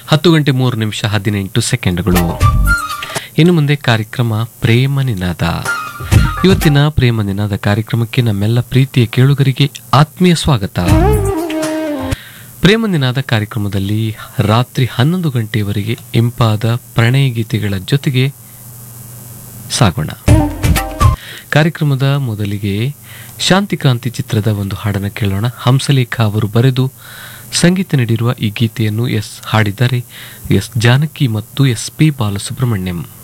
ಹತ್ತು ಗಂಟೆ ಮೂರು ನಿಮಿಷ ಹದಿನೆಂಟು ಸೆಕೆಂಡ್ಗಳು ಇನ್ನು ಮುಂದೆ ಕಾರ್ಯಕ್ರಮ ಪ್ರೇಮ ನಿನಾದ ಇವತ್ತಿನ ಪ್ರೇಮ ನಿನಾದ ಕಾರ್ಯಕ್ರಮಕ್ಕೆ ನಮ್ಮೆಲ್ಲ ಪ್ರೀತಿಯ ಕೇಳುಗರಿಗೆ ಆತ್ಮೀಯ ಸ್ವಾಗತ ಪ್ರೇಮ ನಿನಾದ ಕಾರ್ಯಕ್ರಮದಲ್ಲಿ ರಾತ್ರಿ ಹನ್ನೊಂದು ಗಂಟೆಯವರೆಗೆ ಇಂಪಾದ ಪ್ರಣಯ ಗೀತೆಗಳ ಜೊತೆಗೆ ಸಾಗೋಣ ಕಾರ್ಯಕ್ರಮದ ಮೊದಲಿಗೆ ಶಾಂತಿಕಾಂತಿ ಚಿತ್ರದ ಒಂದು ಹಾಡನ್ನು ಕೇಳೋಣ ಹಂಸಲೇಖ ಅವರು ಬರೆದು ಸಂಗೀತ ನೀಡಿರುವ ಈ ಗೀತೆಯನ್ನು ಎಸ್ ಹಾಡಿದ್ದಾರೆ ಎಸ್ ಜಾನಕಿ ಮತ್ತು ಎಸ್ ಪಿ ಬಾಲಸುಬ್ರಹ್ಮಣ್ಯಂ